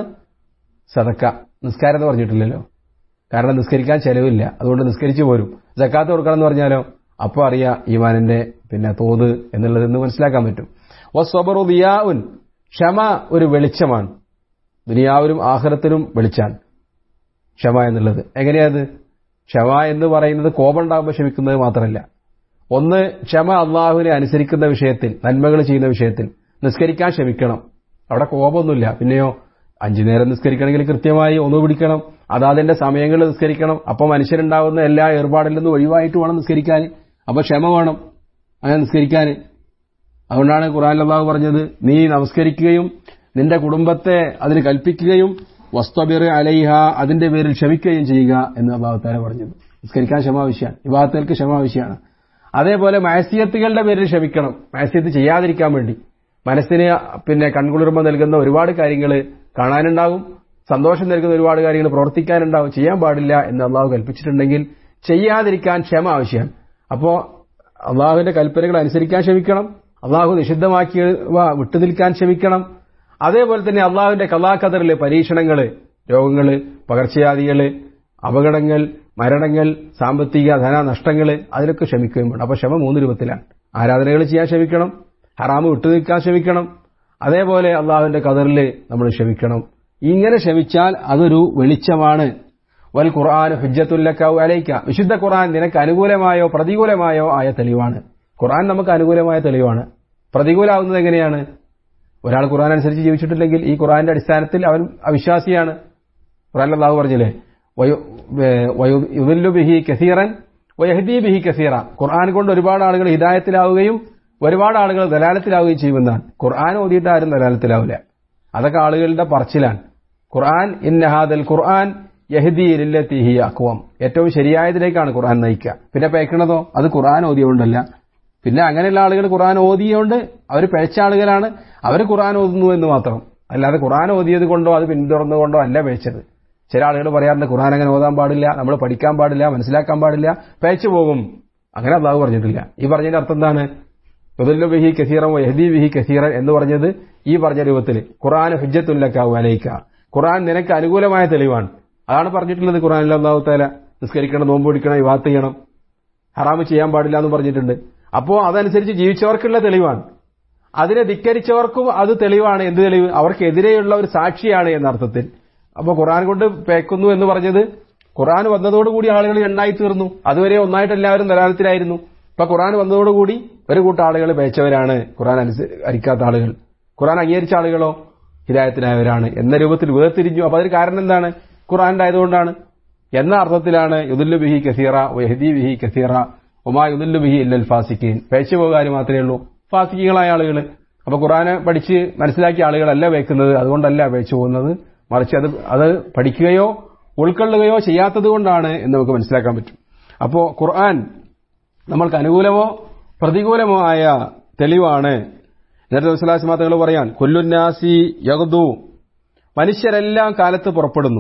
സതക്ക നിസ്കാരം എന്ന് പറഞ്ഞിട്ടില്ലല്ലോ കാരണം നിസ്കരിക്കാൻ ചെലവില്ല അതുകൊണ്ട് നിസ്കരിച്ചു പോരും ജക്കാത്ത് കൊടുക്കണം എന്ന് പറഞ്ഞാലോ അപ്പോൾ അറിയാം ഈമാനിന്റെ പിന്നെ തോത് എന്നുള്ളത് എന്ന് മനസ്സിലാക്കാൻ പറ്റും ഓ സ്വബറു ദിയാവുൻ ക്ഷമ ഒരു വെളിച്ചമാണ് ദുനിയാവിലും ആഹ്റത്തിലും വെളിച്ചാണ് ക്ഷമ എന്നുള്ളത് എങ്ങനെയാത് ക്ഷമ എന്ന് പറയുന്നത് കോപം ഉണ്ടാകുമ്പോൾ ക്ഷമിക്കുന്നത് മാത്രമല്ല ഒന്ന് ക്ഷമ അള്ളാഹുവിനെ അനുസരിക്കുന്ന വിഷയത്തിൽ നന്മകൾ ചെയ്യുന്ന വിഷയത്തിൽ നിസ്കരിക്കാൻ ക്ഷമിക്കണം അവിടെ കോപമൊന്നുമില്ല പിന്നെയോ അഞ്ചു നേരം നിസ്കരിക്കണമെങ്കിൽ കൃത്യമായി ഒന്ന് പിടിക്കണം അതാതിന്റെ സമയങ്ങളിൽ നിസ്കരിക്കണം അപ്പോൾ മനുഷ്യരുണ്ടാവുന്ന എല്ലാ ഏർപ്പാടിൽ നിന്നും ഒഴിവായിട്ട് വേണം നിസ്കരിക്കാൻ അപ്പോൾ ക്ഷമ വേണം അങ്ങനെ നിസ്കരിക്കാൻ അതുകൊണ്ടാണ് ഖുറാൻ അള്ളാഹു പറഞ്ഞത് നീ നമസ്കരിക്കുകയും നിന്റെ കുടുംബത്തെ അതിന് കൽപ്പിക്കുകയും വസ്തബിർ അലൈഹ അതിന്റെ പേരിൽ ക്ഷമിക്കുകയും ചെയ്യുക എന്ന് അള്ളാഹുത്താല പറഞ്ഞത് നിസ്കരിക്കാൻ ക്ഷമ ആവശ്യമാണ് വിവാഹത്തിലേക്ക് ക്ഷമ ആവശ്യമാണ് അതേപോലെ മാസിയത്തുകളുടെ പേരിൽ ക്ഷമിക്കണം മാസിയത്ത് ചെയ്യാതിരിക്കാൻ വേണ്ടി മനസ്സിന് പിന്നെ കൺകുളിർമ നൽകുന്ന ഒരുപാട് കാര്യങ്ങൾ കാണാനുണ്ടാകും സന്തോഷം നൽകുന്ന ഒരുപാട് കാര്യങ്ങൾ പ്രവർത്തിക്കാനുണ്ടാവും ചെയ്യാൻ പാടില്ല എന്ന് അള്ളാഹു കൽപ്പിച്ചിട്ടുണ്ടെങ്കിൽ ചെയ്യാതിരിക്കാൻ ക്ഷമ ആവശ്യമാണ് അപ്പോൾ അള്ളാഹുവിന്റെ കൽപ്പനകൾ അനുസരിക്കാൻ ക്ഷമിക്കണം അള്ളാഹു നിഷിദ്ധമാക്കിയവ വിട്ടുനിൽക്കാൻ ക്ഷമിക്കണം അതേപോലെ തന്നെ അള്ളാഹുവിന്റെ കലാകതറില് പരീക്ഷണങ്ങള് രോഗങ്ങള് പകർച്ചവ്യാധികള് അപകടങ്ങൾ മരണങ്ങൾ സാമ്പത്തിക ധനനഷ്ടങ്ങൾ അതിലൊക്കെ ക്ഷമിക്കുകയും വേണം അപ്പോൾ ക്ഷമ മൂന്ന് രൂപത്തിലാണ് ആരാധനകൾ ചെയ്യാൻ ക്ഷമിക്കണം ഹറാമ് വിട്ടുനിൽക്കാൻ ക്ഷമിക്കണം അതേപോലെ അള്ളാഹുവിന്റെ കതറിൽ നമ്മൾ ക്ഷമിക്കണം ഇങ്ങനെ ക്ഷമിച്ചാൽ അതൊരു വെളിച്ചമാണ് വൽ ഖുർആൻ ഹുജ്ജത്തുല്ലക്കാവു അലൈക്ക വിശുദ്ധ ഖുർആൻ നിനക്ക് അനുകൂലമായോ പ്രതികൂലമായോ ആയ തെളിവാണ് ഖുർആൻ നമുക്ക് അനുകൂലമായ തെളിവാണ് പ്രതികൂലാവുന്നത് എങ്ങനെയാണ് ഒരാൾ ഖുർആൻ അനുസരിച്ച് ജീവിച്ചിട്ടില്ലെങ്കിൽ ഈ ഖുർആന്റെ അടിസ്ഥാനത്തിൽ അവൻ അവിശ്വാസിയാണ് ഖുർആൻ അള്ളാഹു പറഞ്ഞില്ലേ യുദല്ലു ബിഹി കസീറൻ വയഹദി ബിഹി കസീറ ഖുർആൻ കൊണ്ട് ഒരുപാട് ആളുകൾ ഹിദായത്തിലാവുകയും ഒരുപാട് ആളുകൾ ദലാലത്തിലാവുകയും ചെയ്യുമെന്നാണ് ഖുർആൻ ഓതിയിട്ട് ആരും ദലാലത്തിലാവില്ല അതൊക്കെ ആളുകളുടെ പറച്ചിലാണ് ഖുർആൻ ഇന്നഹാദൽ ഖുർആൻ യഹദി ലില്ലത്തിഹി അക്വം ഏറ്റവും ശരിയായതിലേക്കാണ് ഖുർആൻ നയിക്കുക പിന്നെ പേക്കണതോ അത് ഖുർആൻ ഓതിയോണ്ടല്ല പിന്നെ അങ്ങനെയുള്ള ആളുകൾ ഖുർആൻ ഓതിയോണ്ട് അവർ പിഴച്ച ആളുകളാണ് അവർ ഖുർആൻ ഓതുന്നു എന്ന് മാത്രം അല്ലാതെ ഖുർആൻ ഓതിയത് കൊണ്ടോ അത് പിന്തുടർന്നുകൊണ്ടോ അല്ല പിഴച്ചത് ചില ആളുകൾ പറയാറുണ്ട് ഖുർആൻ അങ്ങനെ ഓതാൻ പാടില്ല നമ്മൾ പഠിക്കാൻ പാടില്ല മനസ്സിലാക്കാൻ പാടില്ല പിഴച്ചു പോകും അങ്ങനെ അള്ളാഹു പറഞ്ഞിട്ടില്ല ഈ പറഞ്ഞതിന്റെ അർത്ഥം എന്താണ് യുദല്ലു ബിഹി കസീറൻ യഹദി ബിഹി കസീറൻ എന്ന് പറഞ്ഞത് ഈ പറഞ്ഞ രൂപത്തിൽ ഖുർആൻ ഹുജ്ജത്തുല്ലക്കാവു അലൈക്ക ഖുർആൻ നിനക്ക് അനുകൂലമായ തെളിവാണ് അതാണ് പറഞ്ഞിട്ടുള്ളത് ഖുർആനിൽ അള്ളാഹു താല നിസ്കരിക്കണം നോമ്പ് പിടിക്കണം വിവാഹത്ത് ചെയ്യണം ഹറാമ് ചെയ്യാൻ പാടില്ല എന്ന് പറഞ്ഞിട്ടുണ്ട് അപ്പോൾ അതനുസരിച്ച് ജീവിച്ചവർക്കുള്ള തെളിവാണ് അതിനെ ധിക്കരിച്ചവർക്കും അത് തെളിവാണ് എന്ത് തെളിവ് അവർക്കെതിരെയുള്ള ഒരു സാക്ഷിയാണ് എന്ന അർത്ഥത്തിൽ അപ്പോൾ ഖുർആൻ കൊണ്ട് പേക്കുന്നു എന്ന് പറഞ്ഞത് ഖുർആൻ വന്നതോടുകൂടി ആളുകൾ എണ്ണായി തീർന്നു അതുവരെ ഒന്നായിട്ട് എല്ലാവരും നിലവാരത്തിലായിരുന്നു ഇപ്പൊ ഖുർആൻ വന്നതോടുകൂടി ഒരു കൂട്ടം ആളുകൾ പേച്ചവരാണ് ഖുർആൻ അനുസരിക്കാത്ത ആളുകൾ ഖുർആൻ അംഗീകരിച്ച ആളുകളോ ഹിദായത്തിനായവരാണ് എന്ന രൂപത്തിൽ വേർതിരിഞ്ഞു അപ്പൊ അതിന് കാരണം എന്താണ് ഖുർആന്റെ ആയതുകൊണ്ടാണ് എന്ന അർത്ഥത്തിലാണ് യുദുല്ലു ബിഹി കസീറ വഹദി ബിഹി കസീറ ഒമാ യുദുല്ലു ബിഹി ഇല്ലൽ ഫാസിക്കീൻ പേച്ചു പോകാൻ മാത്രമേ ഉള്ളൂ ഫാസിക്കികളായ ആളുകൾ അപ്പൊ ഖുർആനെ പഠിച്ച് മനസ്സിലാക്കിയ ആളുകളല്ല വെക്കുന്നത് അതുകൊണ്ടല്ല പേച്ചു പോകുന്നത് മറിച്ച് അത് അത് പഠിക്കുകയോ ഉൾക്കൊള്ളുകയോ ചെയ്യാത്തത് കൊണ്ടാണ് എന്ന് നമുക്ക് മനസ്സിലാക്കാൻ പറ്റും അപ്പോ ഖുർആൻ നമ്മൾക്ക് അനുകൂലമോ പ്രതികൂലമോ ആയ തെളിവാണ് നേരത്തെ വസ്ലാസിമാ തങ്ങൾ പറയാൻ കൊല്ലുന്നാസി യഗ്ദു മനുഷ്യരെല്ലാം കാലത്ത് പുറപ്പെടുന്നു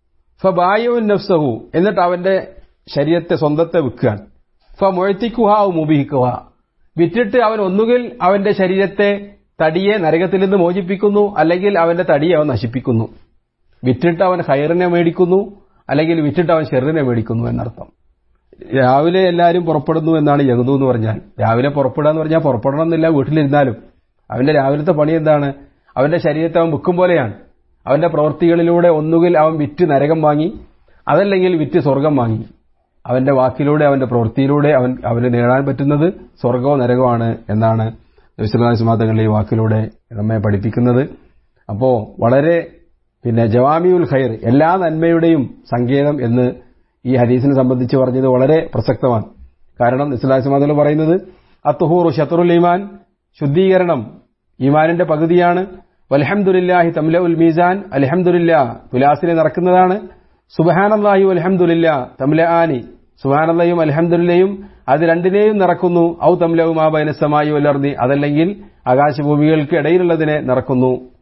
ഫബായുൻ നഫ്സഹു എന്നിട്ട് അവന്റെ ശരീരത്തെ സ്വന്തത്തെ വിൽക്കാൻ ഫ മൊഴത്തിക്കുഹ മുബിഹിക്കുക വിറ്റിട്ട് അവൻ ഒന്നുകിൽ അവന്റെ ശരീരത്തെ തടിയെ നരകത്തിൽ നിന്ന് മോചിപ്പിക്കുന്നു അല്ലെങ്കിൽ അവന്റെ തടിയെ അവൻ നശിപ്പിക്കുന്നു വിറ്റിട്ട് അവൻ ഹയറിനെ മേടിക്കുന്നു അല്ലെങ്കിൽ വിറ്റിട്ട് അവൻ ഷെറിനെ മേടിക്കുന്നു എന്നർത്ഥം രാവിലെ എല്ലാവരും പുറപ്പെടുന്നു എന്നാണ് യഹുദു എന്ന് പറഞ്ഞാൽ രാവിലെ പുറപ്പെടുക എന്ന് പറഞ്ഞാൽ പുറപ്പെടണം എന്നില്ല വീട്ടിലിരുന്നാലും അവന്റെ രാവിലത്തെ പണി എന്താണ് അവന്റെ ശരീരത്തെ അവൻ വിൽക്കും പോലെയാണ് അവന്റെ പ്രവൃത്തികളിലൂടെ ഒന്നുകിൽ അവൻ വിറ്റ് നരകം വാങ്ങി അതല്ലെങ്കിൽ വിറ്റ് സ്വർഗം വാങ്ങി അവന്റെ വാക്കിലൂടെ അവന്റെ പ്രവൃത്തിയിലൂടെ അവൻ അവന് നേടാൻ പറ്റുന്നത് സ്വർഗവും നരകമാണ് എന്നാണ് വിശ്വനാഥമാതങ്ങളുടെ ഈ വാക്കിലൂടെ നമ്മെ പഠിപ്പിക്കുന്നത് അപ്പോ വളരെ പിന്നെ ജവാമിയുൽ ഖൈർ എല്ലാ നന്മയുടെയും സങ്കേതം എന്ന് ഈ ഹദീസിനെ സംബന്ധിച്ച് പറഞ്ഞത് വളരെ പ്രസക്തമാണ് കാരണം ഇസ്ലാസ്മാദുൽ പറയുന്നത് അത്തുഹൂറു ഷത്തറുൽ ഈമാൻ ശുദ്ധീകരണം ഈമാനിന്റെ പകുതിയാണ് വൽഹംദുലില്ലാഹി തംല ഉൽ മീസാൻ അൽഹംദുലില്ലാ തുലാസിനെ നിറക്കുന്നതാണ് സുബഹാനല്ലാഹി വൽഹംദുലില്ലാ തംല ആനി സുബഹാനല്ലയും അൽഹംദുലില്ലയും അത് രണ്ടിനെയും നിറക്കുന്നു ഔ തംലവും ആ ബൈനസമായി വല്ലർന്നി അതല്ലെങ്കിൽ ആകാശഭൂമികൾക്ക് ഇടയിലുള്ളതിനെ നിറക്കുന്നു